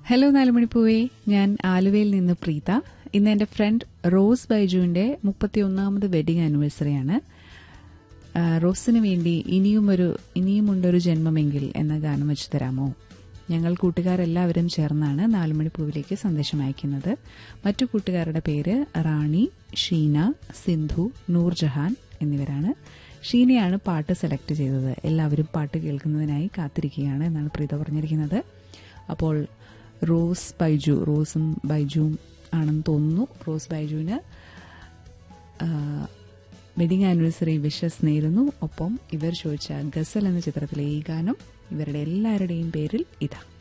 hello നാലുമണിപ്പൂവേ ഞാൻ ആലുവയിൽ നിന്ന് പ്രീത ഇന്ന് എന്റെ ഫ്രണ്ട് റോസ് ബൈജുവിന്റെ മുപ്പത്തിയൊന്നാമത് വെഡിങ് ആനിവേഴ്സറിയാണ് ആ, റോസിന് വേണ്ടി ഇനിയും ഒരു ഇനിയുമുണ്ടൊരു ജന്മമെങ്കിൽ എന്ന ഗാനം വെച്ച് തരാമോ ഞങ്ങൾ കൂട്ടുകാരെല്ലാവരും ചേർന്നാണ് നാലുമണിപ്പൂവിലേക്ക് സന്ദേശം അയക്കുന്നത് മറ്റു കൂട്ടുകാരുടെ പേര് റാണി ഷീന സിന്ധു നൂർജഹാൻ എന്നിവരാണ് ഷീനയാണ് പാട്ട് സെലക്ട് ചെയ്തത് എല്ലാവരും പാട്ട് കേൾക്കുന്നതിനായി കാത്തിരിക്കുകയാണ് എന്നാണ് പ്രീത പറഞ്ഞിരിക്കുന്നത് അപ്പോൾ റോസ് ബൈജു റോസും ബൈജുവും ആണെന്ന് തോന്നുന്നു റോസ് ബൈജുവിന് വെഡിങ് ആനിവേഴ്സറി വിഷസ് നേരുന്നു ഒപ്പം ഇവർ ചോദിച്ച ഗസൽ എന്ന ചിത്രത്തിലെ ഈ ഗാനം ഇവരുടെ എല്ലാവരുടെയും പേരിൽ ഇതാ